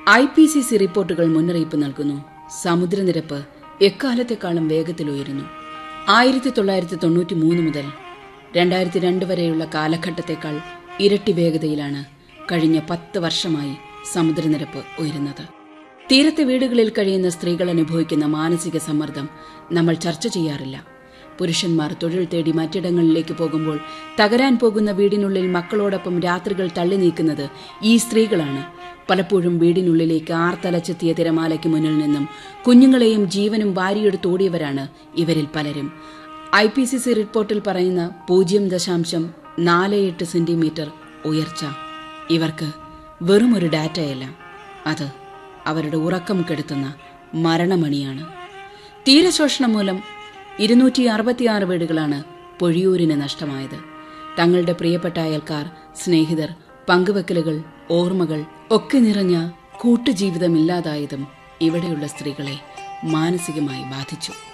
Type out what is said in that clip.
I P C C റിപ്പോർട്ടുകൾ മുന്നറിയിപ്പ് നൽകുന്നു സമുദ്രനിരപ്പ് എക്കാലത്തെക്കാളും വേഗത്തിൽ ഉയരുന്നു ആയിരത്തി തൊള്ളായിരത്തി തൊണ്ണൂറ്റി മൂന്ന് മുതൽ രണ്ടായിരത്തി രണ്ട് വരെയുള്ള കാലഘട്ടത്തേക്കാൾ ഇരട്ടി വേഗതയിലാണ് കഴിഞ്ഞ പത്ത് വർഷമായി സമുദ്രനിരപ്പ് ഉയരുന്നത് തീരത്തെ വീടുകളിൽ കഴിയുന്ന സ്ത്രീകൾ അനുഭവിക്കുന്ന മാനസിക സമ്മർദ്ദം നമ്മൾ ചർച്ച ചെയ്യാറില്ല പുരുഷന്മാർ തൊഴിൽ തേടി മറ്റിടങ്ങളിലേക്ക് പോകുമ്പോൾ തകരാൻ പോകുന്ന വീടിനുള്ളിൽ മക്കളോടൊപ്പം രാത്രികൾ തള്ളി നീക്കുന്നത് ഈ സ്ത്രീകളാണ് പലപ്പോഴും വീടിനുള്ളിലേക്ക് ആർത്തലച്ചെത്തിയ തിരമാലയ്ക്ക് മുന്നിൽ നിന്നും കുഞ്ഞുങ്ങളെയും ജീവനും വാരിയെടുത്തോടിയവരാണ് ഇവരിൽ പലരും ഐ പി സി സി റിപ്പോർട്ടിൽ പറയുന്ന പൂജ്യം ദശാംശം നാല് എട്ട് സെന്റിമീറ്റർ ഉയർച്ച ഇവർക്ക് വെറുമൊരു ഡാറ്റയല്ല അത് അവരുടെ ഉറക്കം കെടുത്തുന്ന മരണമണിയാണ് തീരശോഷണം മൂലം ഇരുന്നൂറ്റി അറുപത്തിയാറ് വീടുകളാണ് പൊഴിയൂരിന് നഷ്ടമായത് തങ്ങളുടെ പ്രിയപ്പെട്ട അയൽക്കാർ സ്നേഹിതർ പങ്കുവെക്കലുകൾ ഓർമ്മകൾ ഒക്കെ നിറഞ്ഞ കൂട്ടുജീവിതമില്ലാതായതും ഇവിടെയുള്ള സ്ത്രീകളെ മാനസികമായി ബാധിച്ചു